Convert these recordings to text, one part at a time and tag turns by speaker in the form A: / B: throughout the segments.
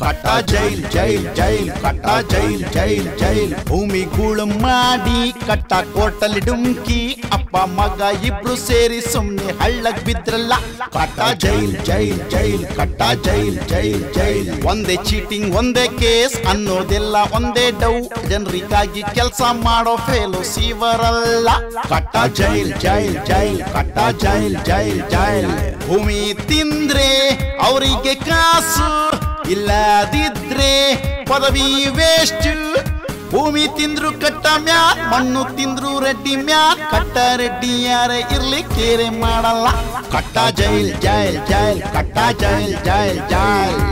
A: ಕಟ್ಟ jail jail jail ಕಟ್ಟ jail jail jail ಭೂಮಿ ಗೂಳು ಮಾಡಿ ಕಟ್ಟ ಕೋಟಲ್ಲಿ ಡುಮ್ಕಿ ಅಪ್ಪ ಮಗ ಇಬ್ರು ಸೇರಿ ಸುಮ್ನೆ ಹಳ್ಳಕ್ ಬಿದ್ರಲ್ಲ ಕಟ್ಟ ಜೈಲ್ ಜೈಲ್ ಜೈಲ್ ಕಟ್ಟ ಜೈಲ್ ಜೈಲ್ ಜೈಲ್ ಒಂದೇ ಚೀಟಿಂಗ್ ಒಂದೇ ಕೇಸ್ ಅನ್ನೋದೆಲ್ಲ ಒಂದೇ ಡೌ ಜನರಿಗಾಗಿ ಕೆಲಸ ಮಾಡೋ ಫೇಲು ಸೀವರಲ್ಲ ಕಟ್ಟ ಜೈಲ್ ಜೈಲ್ ಜೈಲ್ ಕಟ್ಟ ಜೈಲ್ ಜೈಲ್ ಜೈಲ್ ಭೂಮಿ ತಿಂದ್ರೆ ಅವರಿಗೆ ಕಾಸು ಇಲ್ಲದಿದ್ರೆ ಪದವಿ ವೇಸ್ಟ್ ಭೂಮಿ ತಿಂದ್ರು ಕಟ್ಟ ಮ್ಯಾಲ್ ಮಣ್ಣು ತಿಂದ್ರು ರೆಡ್ಡಿ ಮ್ಯಾಲ್ ಕಟ್ಟ ರೆಡ್ಡಿ ಯಾರ ಇರ್ಲಿ ಕೇರೆ ಮಾಡಲ್ಲ ಕಟ್ಟ ಜೈಲ್ ಜೈಲ್ ಜೈಲ್ ಕಟ್ಟ ಜೈಲ್ ಜೈಲ್ ಜೈಲ್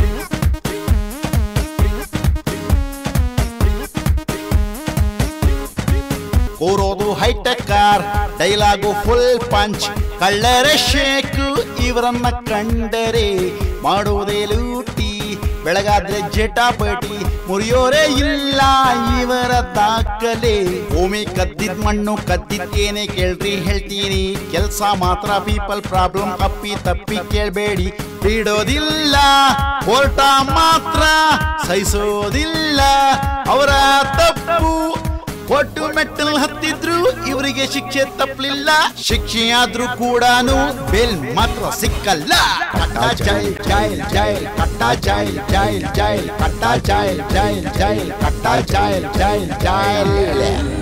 A: ಕೂರೋದು hi-tech car dialogue full punch ಕಳ್ಳರೆ ಶೇಕು ಇವರನ್ನ ಕಂಡರೆ ಮಾಡುವುದೇ ಲೂಟಿ ಬೆಳಗಾದ್ರೆ ಜಟಾಪಟಿ ಮುರಿಯೋರೇ ಇಲ್ಲ ಇವರ ದಾಖಲೆ ಭೂಮಿ ಕದ್ದಿದ್ ಮಣ್ಣು ಕದ್ದಿದ್ದೇನೆ ಕೇಳ್ರಿ ಹೇಳ್ತೀನಿ ಕೆಲ್ಸ ಮಾತ್ರ ಪೀಪಲ್ ಪ್ರಾಬ್ಲಮ್ ಅಪ್ಪಿ ತಪ್ಪಿ ಕೇಳ್ಬೇಡಿ ಬಿಡೋದಿಲ್ಲ ಕೋರ್ಟ ಮಾತ್ರ ಸಹಿಸೋದಿಲ್ಲ ಅವರ ತಪ್ಪು ಒಟ್ಟು ಮೆಟ್ಟಲು ಹತ್ತಿದ್ರು ಇವರಿಗೆ ಶಿಕ್ಷೆ ತಪ್ಪಲಿಲ್ಲ ಶಿಕ್ಷೆ ಆದ್ರೂ ಕೂಡ ಬೇಲ್ ಮಾತ್ರ ಸಿಕ್ಕಲ್ಲ ಕಟ್ಟ ಜೈಲ್ ಜೈಲ್ ಜೈಲ್ ಕಟ್ಟ ಜೈಲ್ ಜೈಲ್ ಜೈಲ್ ಕಟ್ಟ ಜೈಲ್ ಜೈಲ್ ಜೈಲ್ ಕಟ್ಟ ಜೈಲ್ ಜೈಲ್ ಜೈಲ್